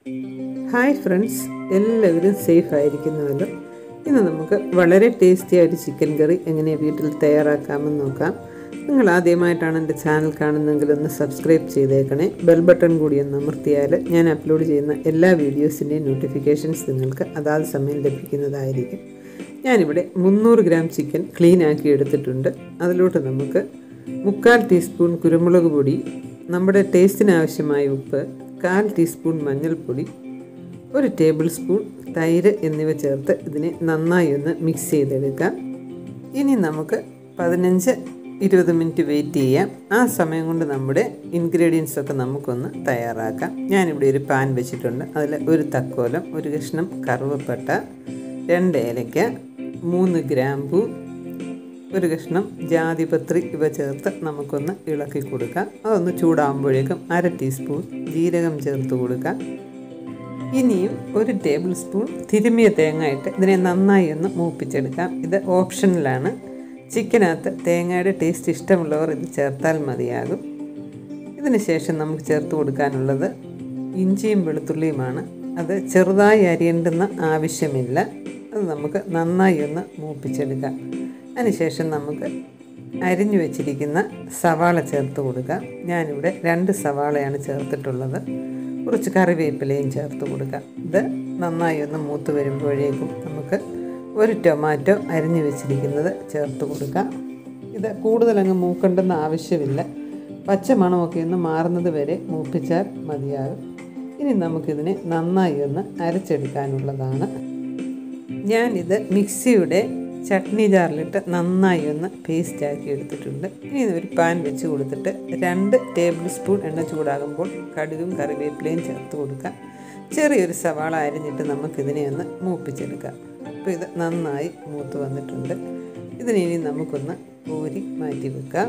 hi friends എല്ലാവരും safe ആയിരിക്കുന്നുവല്ലോ ഇന്ന് നമുക്ക് വളരെ ടേസ്റ്റി ആയിട്ട് ചിക്കൻ കറി എങ്ങനെ വീട്ടിൽ തയ്യാറാക്കാമെന്ന് നോക്കാം നിങ്ങൾ ആദ്യമായിട്ടാണ് എൻ്റെ ചാനൽ കാണുന്നതെങ്കിൽ ഒന്ന് സബ്സ്ക്രൈബ് ചെയ്തേക്കണേ ബെൽ ബട്ടൺ കൂടി ഒന്ന് അമർത്തിയാൽ ഞാൻ അപ്ലോഡ് ചെയ്യുന്ന എല്ലാ വീഡിയോസിൻ്റെയും നോട്ടിഫിക്കേഷൻസ് നിങ്ങൾക്ക് അതാത് സമയം ലഭിക്കുന്നതായിരിക്കും ഞാനിവിടെ മുന്നൂറ് ഗ്രാം ചിക്കൻ ക്ലീൻ ആക്കി എടുത്തിട്ടുണ്ട് അതിലോട്ട് നമുക്ക് മുക്കാൽ ടീസ്പൂൺ കുരുമുളക് പൊടി നമ്മുടെ ടേസ്റ്റിന് ആവശ്യമായ ഉപ്പ് കാൽ ടീസ്പൂൺ മഞ്ഞൾപ്പൊടി ഒരു ടേബിൾ സ്പൂൺ തൈര് എന്നിവ ചേർത്ത് ഇതിനെ നന്നായി ഒന്ന് മിക്സ് ചെയ്തെടുക്കാം ഇനി നമുക്ക് പതിനഞ്ച് ഇരുപത് മിനിറ്റ് വെയിറ്റ് ചെയ്യാം ആ സമയം കൊണ്ട് നമ്മുടെ ഇൻഗ്രീഡിയൻസ് ഒക്കെ നമുക്കൊന്ന് തയ്യാറാക്കാം ഞാനിവിടെ ഒരു പാൻ വെച്ചിട്ടുണ്ട് അതിൽ ഒരു തക്കോലം ഒരു കഷ്ണം കറുവപ്പട്ട രണ്ട് ഏലയ്ക്ക മൂന്ന് ഗ്രാമ്പു ഒരു കഷ്ണം ജാതിപത്രി ഇവ ചേർത്ത് നമുക്കൊന്ന് ഇളക്കി കൊടുക്കാം അതൊന്ന് ചൂടാകുമ്പോഴേക്കും അര ടീസ്പൂൺ ജീരകം ചേർത്ത് കൊടുക്കാം ഇനിയും ഒരു ടേബിൾ സ്പൂൺ തിരുമിയ തേങ്ങ ഇട്ട് ഇതിനെ നന്നായി ഒന്ന് മൂപ്പിച്ചെടുക്കാം ഇത് ഓപ്ഷനിലാണ് ചിക്കനകത്ത് തേങ്ങയുടെ ടേസ്റ്റ് ഇഷ്ടമുള്ളവർ ഇത് ചേർത്താൽ മതിയാകും ഇതിന് ശേഷം നമുക്ക് ചേർത്ത് കൊടുക്കാനുള്ളത് ഇഞ്ചിയും വെളുത്തുള്ളിയുമാണ് അത് ചെറുതായി അരിയേണ്ടുന്ന ആവശ്യമില്ല അത് നമുക്ക് നന്നായി ഒന്ന് മൂപ്പിച്ചെടുക്കാം അതിനുശേഷം നമുക്ക് അരിഞ്ഞു വെച്ചിരിക്കുന്ന സവാള ചേർത്ത് കൊടുക്കാം ഞാനിവിടെ രണ്ട് സവാളയാണ് ചേർത്തിട്ടുള്ളത് കുറച്ച് കറിവേപ്പിലയും ചേർത്ത് കൊടുക്കാം ഇത് നന്നായി ഒന്ന് മൂത്ത് വരുമ്പോഴേക്കും നമുക്ക് ഒരു ടൊമാറ്റോ അരിഞ്ഞു വെച്ചിരിക്കുന്നത് ചേർത്ത് കൊടുക്കാം ഇത് കൂടുതലങ്ങ് മൂക്കേണ്ടെന്ന ആവശ്യമില്ല പച്ച മണമൊക്കെ ഒന്ന് മാറുന്നത് വരെ മൂപ്പിച്ചാൽ മതിയാകും ഇനി നമുക്കിതിനെ നന്നായി ഒന്ന് അരച്ചെടുക്കാനുള്ളതാണ് ഞാനിത് മിക്സിയുടെ ചട്നി ജാറിലിട്ട് നന്നായി ഒന്ന് പേസ്റ്റ് ആക്കി എടുത്തിട്ടുണ്ട് ഇനി ഒരു പാൻ വെച്ച് കൊടുത്തിട്ട് രണ്ട് ടേബിൾ സ്പൂൺ എണ്ണ ചൂടാകുമ്പോൾ കടുകും കറിവേപ്പിലയും ചേർത്ത് കൊടുക്കാം ചെറിയൊരു സവാള അരിഞ്ഞിട്ട് നമുക്കിതിനെ ഒന്ന് മൂപ്പിച്ചെടുക്കാം അപ്പോൾ ഇത് നന്നായി മൂത്ത് വന്നിട്ടുണ്ട് ഇതിനെ ഇനി നമുക്കൊന്ന് കോരി മാറ്റി വെക്കാം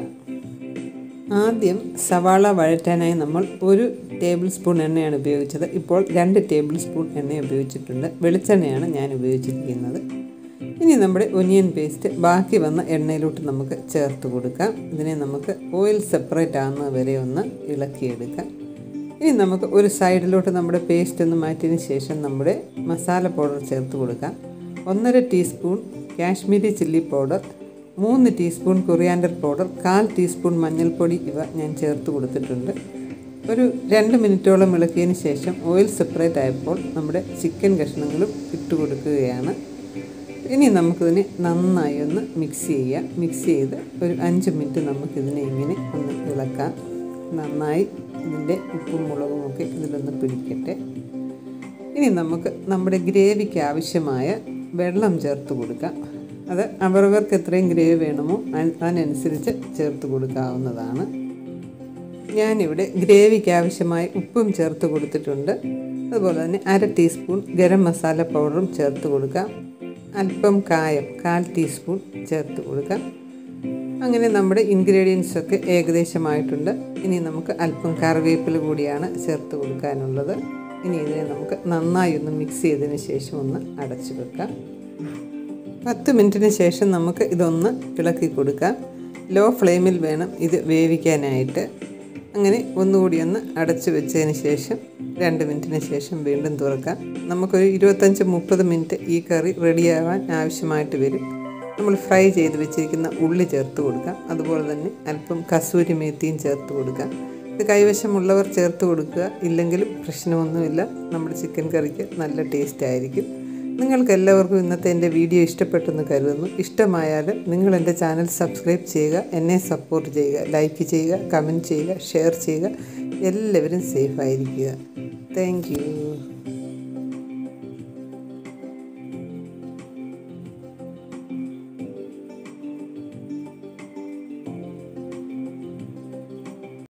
ആദ്യം സവാള വഴറ്റാനായി നമ്മൾ ഒരു ടേബിൾ സ്പൂൺ എണ്ണയാണ് ഉപയോഗിച്ചത് ഇപ്പോൾ രണ്ട് ടേബിൾ സ്പൂൺ എണ്ണ ഉപയോഗിച്ചിട്ടുണ്ട് വെളിച്ചെണ്ണയാണ് ഞാൻ ഉപയോഗിച്ചിരിക്കുന്നത് ഇനി നമ്മുടെ ഒനിയൻ പേസ്റ്റ് ബാക്കി വന്ന എണ്ണയിലോട്ട് നമുക്ക് ചേർത്ത് കൊടുക്കാം ഇതിനെ നമുക്ക് ഓയിൽ സെപ്പറേറ്റ് ആകുന്നത് വരെ ഒന്ന് ഇളക്കിയെടുക്കാം ഇനി നമുക്ക് ഒരു സൈഡിലോട്ട് നമ്മുടെ പേസ്റ്റ് ഒന്ന് മാറ്റിയതിന് ശേഷം നമ്മുടെ മസാല പൗഡർ ചേർത്ത് കൊടുക്കാം ഒന്നര ടീസ്പൂൺ കാശ്മീരി ചില്ലി പൗഡർ മൂന്ന് ടീസ്പൂൺ കൊറിയാൻഡർ പൗഡർ കാൽ ടീസ്പൂൺ മഞ്ഞൾപ്പൊടി ഇവ ഞാൻ ചേർത്ത് കൊടുത്തിട്ടുണ്ട് ഒരു രണ്ട് മിനിറ്റോളം ഇളക്കിയതിന് ശേഷം ഓയിൽ സെപ്പറേറ്റ് ആയപ്പോൾ നമ്മുടെ ചിക്കൻ കഷ്ണങ്ങളും ഇട്ട് കൊടുക്കുകയാണ് ഇനി നമുക്കിതിനെ നന്നായി ഒന്ന് മിക്സ് ചെയ്യാം മിക്സ് ചെയ്ത് ഒരു അഞ്ച് മിനിറ്റ് നമുക്കിതിനെ ഇങ്ങനെ ഒന്ന് ഇളക്കാം നന്നായി ഇതിൻ്റെ ഉപ്പും മുളകും ഒക്കെ ഇതിലൊന്ന് പിടിക്കട്ടെ ഇനി നമുക്ക് നമ്മുടെ ഗ്രേവിക്ക് ആവശ്യമായ വെള്ളം ചേർത്ത് കൊടുക്കാം അത് അവരവർക്ക് എത്രയും ഗ്രേവി വേണമോ അതിനനുസരിച്ച് ചേർത്ത് കൊടുക്കാവുന്നതാണ് ഞാനിവിടെ ഗ്രേവിക്ക് ആവശ്യമായ ഉപ്പും ചേർത്ത് കൊടുത്തിട്ടുണ്ട് അതുപോലെ തന്നെ അര ടീസ്പൂൺ ഗരം മസാല പൗഡറും ചേർത്ത് കൊടുക്കാം അല്പം കായം കാൽ ടീസ്പൂൺ ചേർത്ത് കൊടുക്കാം അങ്ങനെ നമ്മുടെ ഇൻഗ്രീഡിയൻസ് ഒക്കെ ഏകദേശമായിട്ടുണ്ട് ഇനി നമുക്ക് അല്പം കറിവേപ്പില കൂടിയാണ് ചേർത്ത് കൊടുക്കാനുള്ളത് ഇനി ഇതിനെ നമുക്ക് നന്നായി ഒന്ന് മിക്സ് ചെയ്തതിന് ശേഷം ഒന്ന് അടച്ചു വെക്കാം പത്ത് മിനിറ്റിന് ശേഷം നമുക്ക് ഇതൊന്ന് ഇളക്കി കൊടുക്കാം ലോ ഫ്ലെയിമിൽ വേണം ഇത് വേവിക്കാനായിട്ട് അങ്ങനെ ഒന്നുകൂടി ഒന്ന് അടച്ചു വെച്ചതിന് ശേഷം രണ്ട് മിനിറ്റിന് ശേഷം വീണ്ടും തുറക്കാം നമുക്കൊരു ഇരുപത്തഞ്ച് മുപ്പത് മിനിറ്റ് ഈ കറി റെഡിയാവാൻ ആവശ്യമായിട്ട് വരും നമ്മൾ ഫ്രൈ ചെയ്ത് വെച്ചിരിക്കുന്ന ഉള്ളി ചേർത്ത് കൊടുക്കാം അതുപോലെ തന്നെ അല്പം കസൂരി മേത്തിയും ചേർത്ത് കൊടുക്കാം ഇത് കൈവശമുള്ളവർ ചേർത്ത് കൊടുക്കുക ഇല്ലെങ്കിലും പ്രശ്നമൊന്നുമില്ല നമ്മുടെ ചിക്കൻ കറിക്ക് നല്ല ടേസ്റ്റ് ആയിരിക്കും നിങ്ങൾക്ക് എല്ലാവർക്കും ഇന്നത്തെ എൻ്റെ വീഡിയോ ഇഷ്ടപ്പെട്ടെന്ന് കരുതുന്നു ഇഷ്ടമായാൽ നിങ്ങൾ എൻ്റെ ചാനൽ സബ്സ്ക്രൈബ് ചെയ്യുക എന്നെ സപ്പോർട്ട് ചെയ്യുക ലൈക്ക് ചെയ്യുക കമൻറ്റ് ചെയ്യുക ഷെയർ ചെയ്യുക എല്ലാവരും സേഫ് ആയിരിക്കുക താങ്ക്